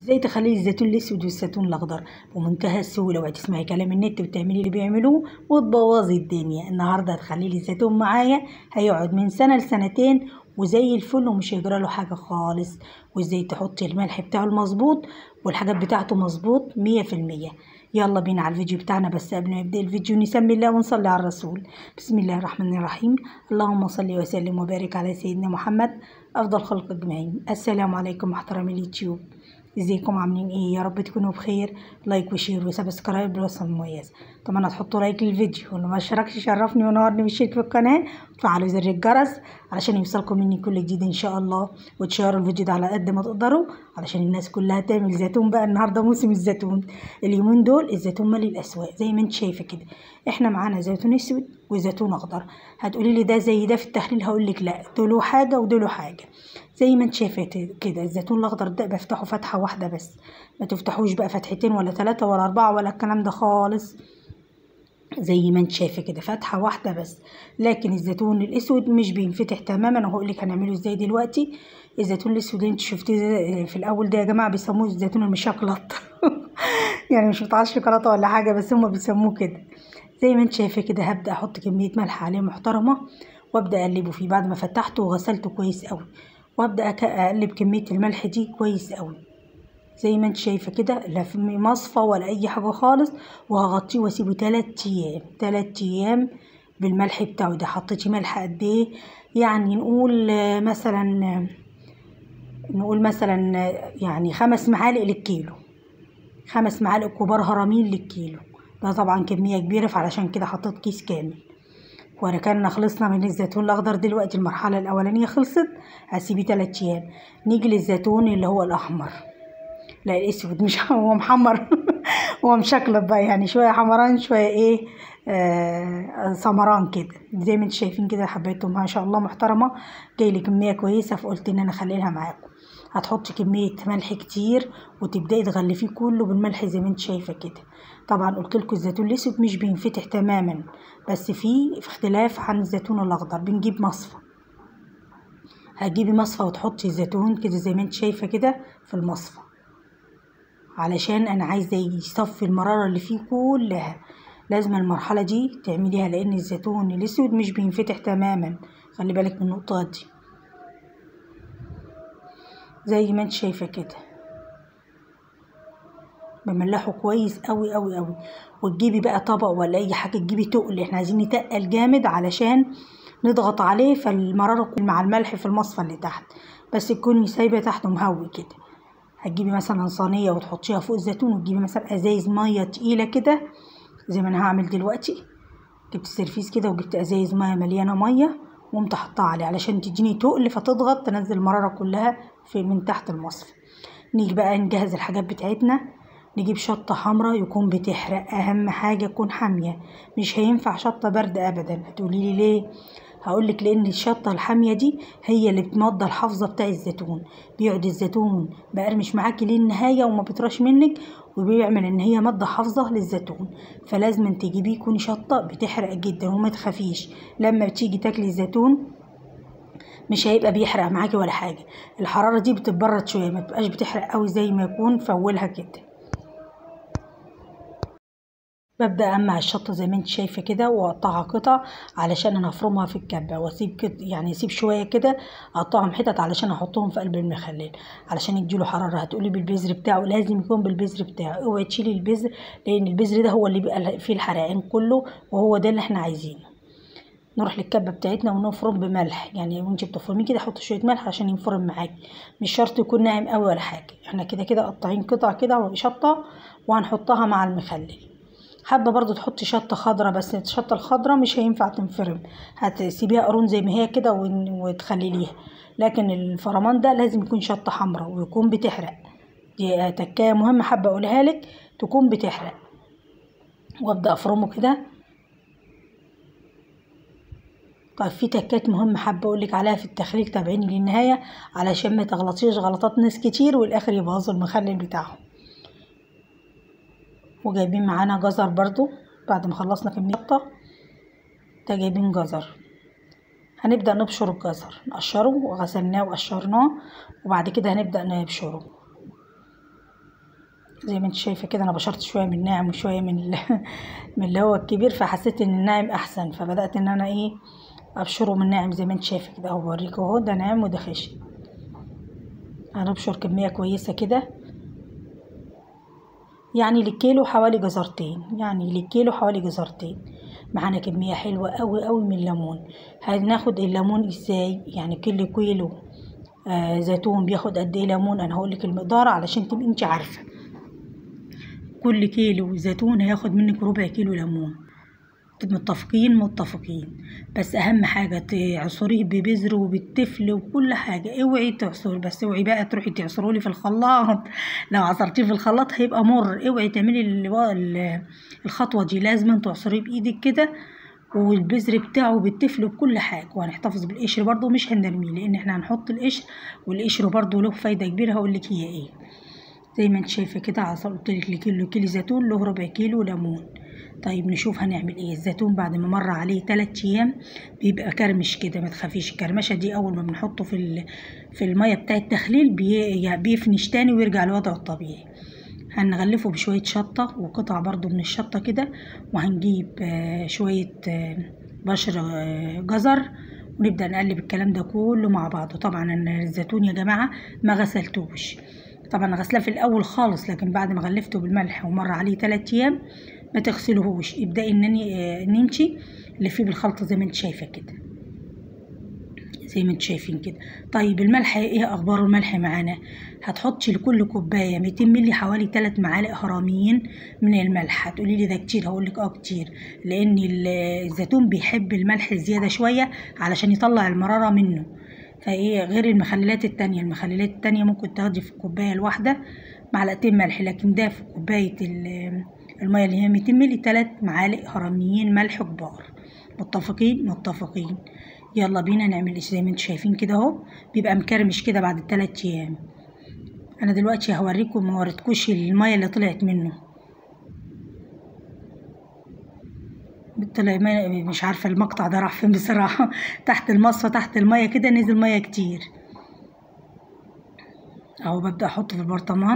ازاي تخلي الزيتون الاسود والزيتون الاخضر بمنتهى السهوله وهتسمعي كلام النت وتعملي اللي بيعملوه وتبوظي الدنيا النهارده هتخلي لي الزيتون معايا هيقعد من سنه لسنتين وزي الفل ومش هيجرى له حاجه خالص وازاي تحطي الملح بتاعه المظبوط والحاجات بتاعته مظبوط مية في المية يلا بينا على الفيديو بتاعنا بس قبل ما نبدا الفيديو نسمي الله ونصلي على الرسول بسم الله الرحمن الرحيم اللهم صل وسلم وبارك على سيدنا محمد افضل خلق اجمعين السلام عليكم محترمي اليوتيوب ازيكم عاملين ايه يا رب تكونوا بخير لايك وشير وسبسكرايب بالوصفه المميزه طبعا هتحطوا لايك للفيديو واللي ما اشتركش يشرفني ونورني بالشيك في القناه وتفعلوا زر الجرس علشان يوصلكم مني كل جديد ان شاء الله وتشيروا الفيديو ده على قد ما تقدروا علشان الناس كلها تعمل زيتون بقى النهارده موسم الزيتون اليومين دول الزيتون مالي الاسواق زي ما انت شايفه كده احنا معانا زيتون اسود وزيتون اخضر هتقولي لي ده زي ده في التحليل هقول لك لا دول حاجه ودول حاجه زي ما انت شايفه كده الزيتون الاخضر ده بفتحه فتحه واحده بس ما تفتحوش بقى فتحتين ولا ثلاثه ولا اربعه ولا الكلام ده خالص زي ما انت شايفه كده فتحه واحده بس لكن الزيتون الاسود مش بينفتح تماما وهقول لك هنعمله ازاي دلوقتي الزيتون الاسود اللي انت شفتيه في الاول ده يا جماعه بيسموه الزيتون المشكلط يعني مش بتاع شوكولاته ولا حاجه بس هما بيسموه كده زي ما انت شايفه كده هبدا احط كميه ملح عليه محترمه وابدا اقلبه فيه بعد ما فتحته وغسلته كويس قوي وابدا اقلب كميه الملح دي كويس قوي زي ما انت شايفه كده لا في مصفى ولا اي حاجه خالص وهغطيه واسيبه تلات ايام تلات ايام بالملح بتاعه ده حطيتي ملح قد ايه يعني نقول مثلا نقول مثلا يعني خمس معالق للكيلو خمس معالق كبار هرمين للكيلو ده طبعا كميه كبيره فعلشان كده حطيت كيس كامل وركنا خلصنا من الزيتون الاخضر دلوقتي المرحله الاولانيه خلصت هسيبيه تلات ايام نيجي للزيتون اللي هو الاحمر لا الاسود مش هو محمر هو مشكلط بقى يعني شويه حمران شويه ايه آه سمران كده زي ما انتم شايفين كده حبيتهم ما شاء الله محترمه جاي لي كميه كويسه فقلت ان انا اخليها معاكم هتحطي كميه ملح كتير وتبداي تغلفيه كله بالملح زي ما انت شايفه كده طبعا قلت لكم الزيتون الاسود مش بينفتح تماما بس في اختلاف عن الزيتون الاخضر بنجيب مصفى هتجيبي مصفى وتحطي الزيتون كده زي ما انت شايفه كده في المصفى علشان انا عايزه يصفي المراره اللي فيه كلها لازم المرحله دي تعمليها لان الزيتون الاسود مش بينفتح تماما خلي بالك من النقطه دي زي ما انت شايفه كده بملحه كويس قوي قوي قوي وتجيبي بقى طبق ولا اي حاجه تجيبي تقل احنا عايزين نتقل جامد علشان نضغط عليه فالمراره مع الملح في المصفى اللي تحت بس تكوني سايبه تحت مهوي كده هتجيبي مثلا صينيه وتحطيها فوق الزيتون وتجيبي مثلا ازايز ميه تقيله كده زي ما انا هعمل دلوقتي جبت سيرفيس كده وجبت ازايز ميه مليانه ميه وقمت حطها عليه علشان تديني تقل فتضغط تنزل المراره كلها في من تحت المصفى نيجي بقى نجهز الحاجات بتاعتنا نجيب شطة حمراء يكون بتحرق أهم حاجة تكون حامية مش هينفع شطة برد أبدا هتقولي لي ليه هقولك لان الشطه الحاميه دي هي اللي بتمضى الحافظه بتاع الزيتون بيقعد الزيتون بقرمش معاكي للنهايه وما بيطرش منك وبيعمل ان هي ماده حافظه للزيتون فلازم تجيبيه يكون شطه بتحرق جدا وما تخافيش لما بتيجي تاكلي الزيتون مش هيبقى بيحرق معاكي ولا حاجه الحراره دي بتتبرد شويه ما تبقاش بتحرق قوي زي ما يكون فولها كده ببدأ أمع الشطة زي ما انت شايفة كده وأقطعها قطع علشان أنا أفرمها في الكبة وأسيب كده يعني أسيب شوية كده أقطعهم حتت علشان أحطهم في قلب المخلل علشان يديله حرارة هتقولي بالبذر بتاعه لازم يكون بالبذر بتاعه اوعي تشيلي البذر لأن البذر ده هو اللي بيبقى فيه الحرقان كله وهو ده اللي احنا عايزينه نروح للكبه بتاعتنا ونفرم بملح يعني وانت بتفرميه كده حطي شويه ملح عشان ينفرم معاكي مش شرط يكون ناعم قوي ولا حاجه احنا كده كده قطعين قطع كده شطه وهنحطها مع المخلل حابه برضو تحطي شطه خضرة بس الشطه الخضرة مش هينفع تنفرم هتسيبيها قرون زي ما هي كده وتخلليها لكن الفرمان ده لازم يكون شطه حمراء ويكون بتحرق دي تكايه مهمه حابه اقولها لك تكون بتحرق وابدا افرمه كده طيب في تكات مهمة حابة أقولك عليها في التخليل تابعيني للنهاية علشان ما تغلطيش غلطات ناس كتير والآخر يبوظوا المخلل بتاعهم وجايبين معانا جزر برضو بعد ما خلصنا كمية قطة ده جايبين جزر هنبدأ نبشر الجزر نقشره وغسلناه وقشرناه وبعد كده هنبدأ نبشره زي ما انت شايفه كده انا بشرت شويه من الناعم وشويه من ال- من اللي هو الكبير فحسيت ان الناعم احسن فبدات ان انا ايه ابشره من الناعم زي ما انت شايفه كده اهو بوريك اهو ده ناعم وده خشن انا ابشر كميه كويسه كده يعني للكيلو حوالي جزرتين يعني للكيلو حوالي جزرتين معانا كمية حلوة قوي قوي من الليمون هناخد الليمون ازاي يعني كل كيلو آه زيتون بياخد قد ايه ليمون انا هقولك المقدار علشان تبقي انت عارفة كل كيلو زيتون هياخد منك ربع كيلو ليمون متفقين متفقين بس اهم حاجه تعصريه ببذر وبالتفل وكل حاجه اوعي تعصري بس اوعي بقى تروحي تعصريه لي في الخلاط لو عصرتيه في الخلاط هيبقى مر اوعي تعملي ال- ال- الخطوه دي لازم تعصريه بايدك كده والبذر بتاعه بالتفل وبكل حاجه وهنحتفظ بالقشر برضو مش هنرميه لان احنا هنحط القشر والقشر برضو له فايده كبيره هقولك هي ايه زي ما انت شايفه كده عصر قلت لك لكيلو كيلو زيتون له ربع كيلو ليمون طيب نشوف هنعمل ايه الزيتون بعد ما مر عليه 3 ايام بيبقى كرمش كده ما تخافيش الكرمشه دي اول ما بنحطه في ال- في الميه بتاع التخليل بي يعني بيفنش تاني ويرجع لوضعه الطبيعي هنغلفه بشوية شطة وقطع برضو من الشطة كده وهنجيب آه، شوية آه، بشر آه، جزر ونبدأ نقلب الكلام ده كله مع بعضه طبعا أنا الزيتون يا جماعة ما غسلتوش طبعا غسلاه في الأول خالص لكن بعد ما غلفته بالملح ومر عليه تلات أيام ما تغسلهوش ابدأي إنني آه، إن انتي لفيه بالخلطة زي ما انت شايفة كده زي ما انتم شايفين كده طيب الملح ايه اخبار الملح معانا هتحطي لكل كوبايه 200 مللي حوالي 3 معالق هرميين من الملح هتقولي لي ده كتير هقول لك اه كتير لان ال- الزيتون بيحب الملح زياده شويه علشان يطلع المراره منه فايه غير المخللات التانية المخللات التانية ممكن تاخدي في الكوبايه الواحده معلقتين ملح لكن ده في كوبايه ال- الميه اللي هي 200 مللي 3 معالق هرميين ملح كبار متفقين متفقين يلا بينا نعمل زي ما انتم شايفين كده اهو بيبقى مكرمش كده بعد الثلاث ايام انا دلوقتي هوريكم ما وريتكوش الميه اللي طلعت منه طلع ما- مش عارفه المقطع ده راح فين بصراحه تحت المصفى تحت الميه كده نزل ميه كتير اهو ببدا احطه في البرطمان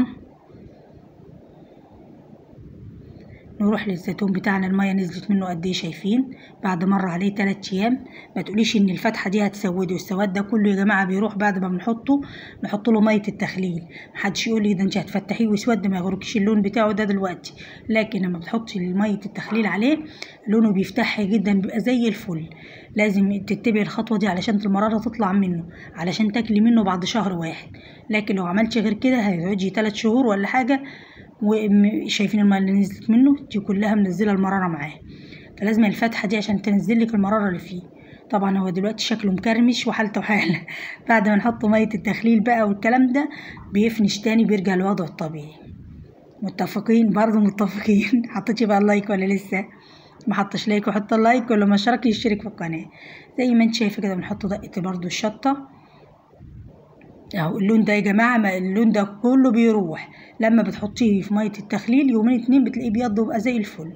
نروح للزيتون بتاعنا المية نزلت منه قد ايه شايفين بعد مر عليه تلات ايام ما تقوليش ان الفتحة دي هتسوده السواد ده كله يا جماعة بيروح بعد ما بنحطه نحط له مية التخليل محدش يقول لي ده انت هتفتحيه ويسود ما يغركش اللون بتاعه ده دلوقتي لكن لما بتحطي مية التخليل عليه لونه بيفتح جدا بيبقى زي الفل لازم تتبعي الخطوة دي علشان المرارة تطلع منه علشان تاكلي منه بعد شهر واحد لكن لو عملتي غير كده هتقعدي تلات شهور ولا حاجة وشايفين الميه اللي نزلت منه دي كلها منزله المراره معاه فلازم الفتحه دي عشان تنزل لك المراره اللي فيه طبعا هو دلوقتي شكله مكرمش وحالته حاله بعد ما نحط ميه التخليل بقى والكلام ده بيفنش تاني بيرجع لوضعه الطبيعي متفقين برضه متفقين حطيتي بقى اللايك ولا لسه ما حطش لايك وحط اللايك ولا ما اشترك يشترك في القناه زي ما انت شايفه كده بنحط دقه برضه الشطه اهو اللون ده يا جماعة ما اللون ده كله بيروح لما بتحطيه في مية التخليل يومين اتنين بتلاقيه بيض ويبقى زي الفل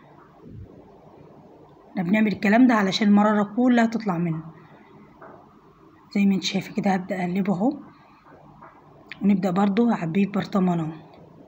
احنا بنعمل الكلام ده علشان المرارة كلها تطلع منه زي ما انت شايفة كده هبدأ اقلبه اهو ونبدأ برضو اعبيه في برطمان اهو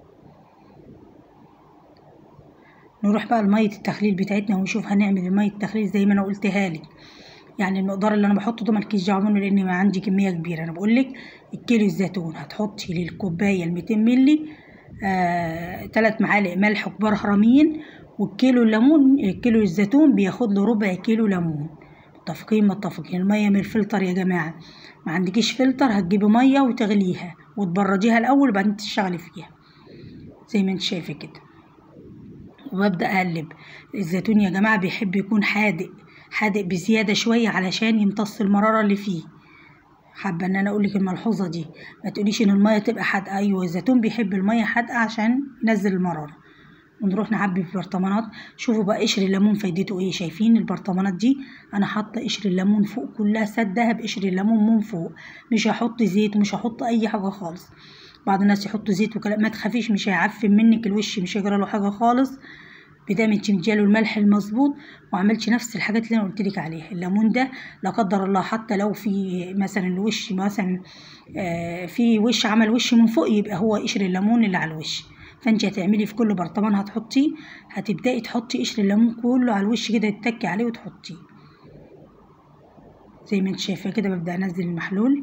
نروح بقى لمية التخليل بتاعتنا ونشوف هنعمل مية التخليل زي ما انا قلتها لك يعني المقدار اللي انا بحطه ده مالكيش دعوه منه لان ما عندي كميه كبيره انا بقول لك الكيلو الزيتون هتحطي للكوبايه ال 200 مللي آه، تلات معالق ملح كبار هرميين والكيلو الليمون الكيلو الزيتون بياخد له ربع كيلو ليمون متفقين متفقين الميه من الفلتر يا جماعه ما عندكيش فلتر هتجيبي ميه وتغليها وتبرديها الاول وبعدين تشتغلي فيها زي ما انت شايفه كده وببدأ أقلب الزيتون يا جماعة بيحب يكون حادق حادق بزيادة شوية علشان يمتص المرارة اللي فيه حابة ان انا اقولك الملحوظة دي ما تقوليش ان المية تبقى حادقة ايوه الزيتون بيحب المية حادقة عشان ينزل المرارة ونروح نعبي في برطمانات شوفوا بقى قشر الليمون فايدته ايه شايفين البرطمانات دي انا حاطه قشر الليمون فوق كلها سدها بقشر الليمون من فوق مش هحط زيت ومش هحط اي حاجه خالص بعض الناس يحطوا زيت وكلام ما تخافيش مش هيعفن منك الوش مش هيجرى له حاجه خالص بدام انت مدياله الملح المظبوط وعملتش نفس الحاجات اللي انا قلت لك عليها الليمون ده لا قدر الله حتى لو في مثلا الوش مثلا آه في وش عمل وش من فوق يبقى هو قشر الليمون اللي على الوش فانت هتعملي في كل برطمان هتحطيه هتبدأي تحطي قشر الليمون كله على الوش كده تتكي عليه وتحطيه زي ما انت شايفة كده ببدأ انزل المحلول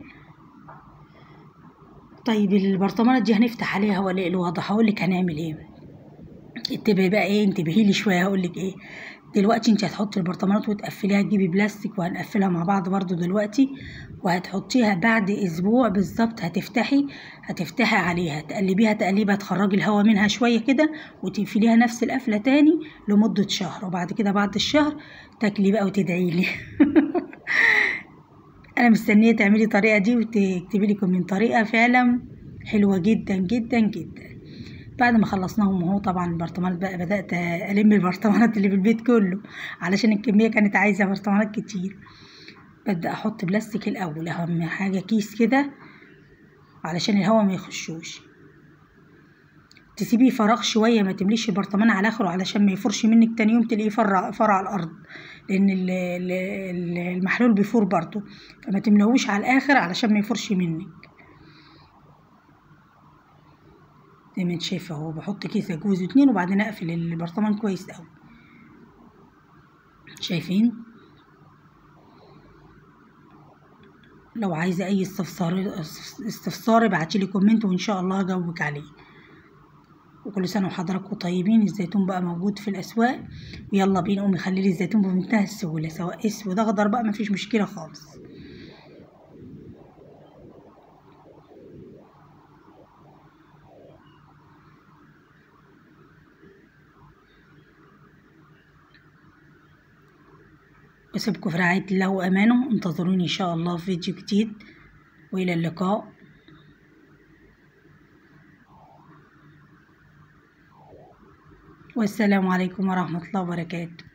طيب البرطمانات دي هنفتح عليها ولا الواضح هقولك هنعمل ايه انتبهي بقى ايه انتبهي لي شويه هقول لك ايه دلوقتي انت هتحطي البرطمانات وتقفليها تجيبي بلاستيك وهنقفلها مع بعض برضو دلوقتي وهتحطيها بعد اسبوع بالظبط هتفتحي هتفتحي عليها تقلبيها تقليبه تخرجي الهواء منها شويه كده وتقفليها نفس القفله تاني لمده شهر وبعد كده بعد الشهر تاكلي بقى وتدعي لي انا مستنيه تعملي الطريقه دي وتكتبي لي من طريقه فعلا حلوه جدا جدا جدا بعد ما خلصناهم اهو طبعا البرطمانات بقى بدأت ألم البرطمانات اللي في البيت كله علشان الكمية كانت عايزة برطمانات كتير ببدأ أحط بلاستيك الأول أهم حاجة كيس كده علشان الهواء ما يخشوش تسيبيه فراغ شوية ما تمليش البرطمان على آخره علشان ما يفرش منك تاني يوم تلاقيه فرع فرع على الأرض لأن المحلول بيفور برضه فما تملهوش على الآخر علشان ما يفرش منك زي ما انت شايفه اهو بحط كيس جوز اتنين وبعدين اقفل البرطمان كويس اوي شايفين لو عايزه اي استفسار استفسار ابعتيلي كومنت وان شاء الله اجاوبك عليه وكل سنه وحضراتكم طيبين الزيتون بقى موجود في الاسواق ويلا بينا قومي خليلي الزيتون بمنتهى السهوله سواء اسود اخضر بقى مفيش مشكله خالص أسيبكم في رعاية الله وأمانه انتظروني إن شاء الله في فيديو جديد وإلى اللقاء والسلام عليكم ورحمة الله وبركاته